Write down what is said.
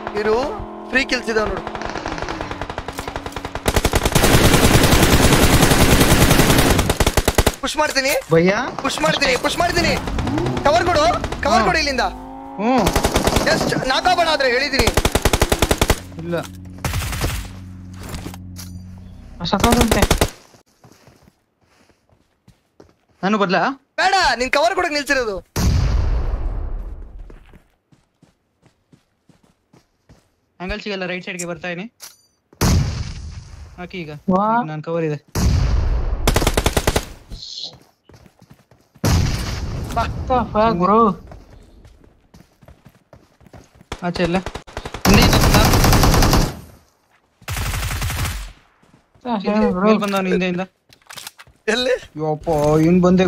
ಇರು free kills ಇದಾವ ನೋಡು ಪುಷ್ ಮಾಡ್ತೀನಿ ಭಯ್ಯ ಪುಷ್ ಮಾಡ್ತೀನಿ ಪುಷ್ ಮಾಡ್ತೀನಿ ಕವರ್ ಕೊಡು ಕವರ್ ಕೊಡು ಇಲ್ಲಿಂದ ಹ್ಮ್ ಜಸ್ಟ್ ನಾಕಾಬಣ ಆದ್ರೆ ಹೇಳಿದೀನಿ ಇಲ್ಲ ಸತ್ತೋದಂತೆ ನಾನು ಬರ್ಲಾ ಬೇಡ ನಿನ್ ಕವರ್ ಕೊಡಕ್ ನಿಲ್ಸಿರೋದು ಆಂಗಲ್ ಸಿಗಲ್ಲ ರೈಟ್ ಸೈಡ್ಗೆ ಬರ್ತಾ ಇದೀನಿ ಹಾಕಿ ಈಗ ವಾ. ನಾನು ಕವರ್ ಇದೆ ಗುರು ಆಚೆ ಇಲ್ಲ ಹಿಂದೆ ಇದೆ ಬಂದ. ಹೇಳು ಗುರು ಮೇಲ್ ಬಂದವನು ಹಿಂದೆಯಿಂದ ಎಲ್ಲಿ ಯಪ್ಪ ಇನ್ ಬಂದೆ